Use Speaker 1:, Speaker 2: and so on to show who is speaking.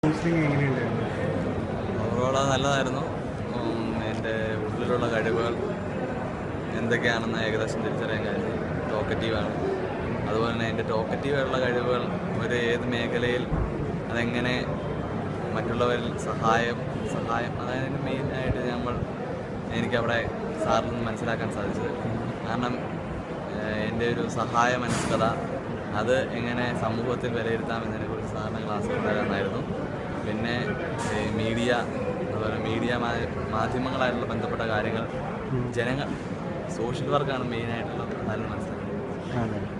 Speaker 1: counselling എങ്ങനെയുണ്ടായിരുന്നു
Speaker 2: overall അത് നല്ലതായിരുന്നു ഉം, എൻ്റെ ഉള്ളിലുള്ള കഴിവുകൾ എന്തൊക്കെയാണെന്ന് ഏകദേശം തിരിച്ചറിയാൻ കഴിഞ്ഞു ടോക്കറ്റീവാണ് അതുപോലെ തന്നെ എൻ്റെ ടോക്കറ്റീവായുള്ള കഴിവുകൾ ഒരു ഏത് മേഖലയിൽ അതെങ്ങനെ മറ്റുള്ളവരിൽ സഹായം സഹായം അതായത് മെയിനായിട്ട് നമ്മൾ എനിക്കവിടെ സാറിൽ നിന്ന് മനസ്സിലാക്കാൻ സാധിച്ചത് കാരണം ഏഹ്, എൻ്റെ ഒരു സഹായ മനസ്കത അത് എങ്ങനെ സമൂഹത്തിൽ വിലയിരുത്താമെന്നതിനെ കുറിച്ച് സാറിന് ക്ലാസ് തരാമെന്നായിരുന്നു പിന്നെ ഏഹ്, മീഡിയ അതുപോലെ മീഡിയ മാ- മാധ്യമങ്ങളായിട്ടുള്ള ബന്ധപ്പെട്ട കാര്യങ്ങൾ ജനങ്ങൾ സോഷ്യൽ വർക്കാണ് മെയിനായിട്ടുള്ളത് എന്നാലും മനസ്സിലാക്കുന്നത്
Speaker 1: അതെ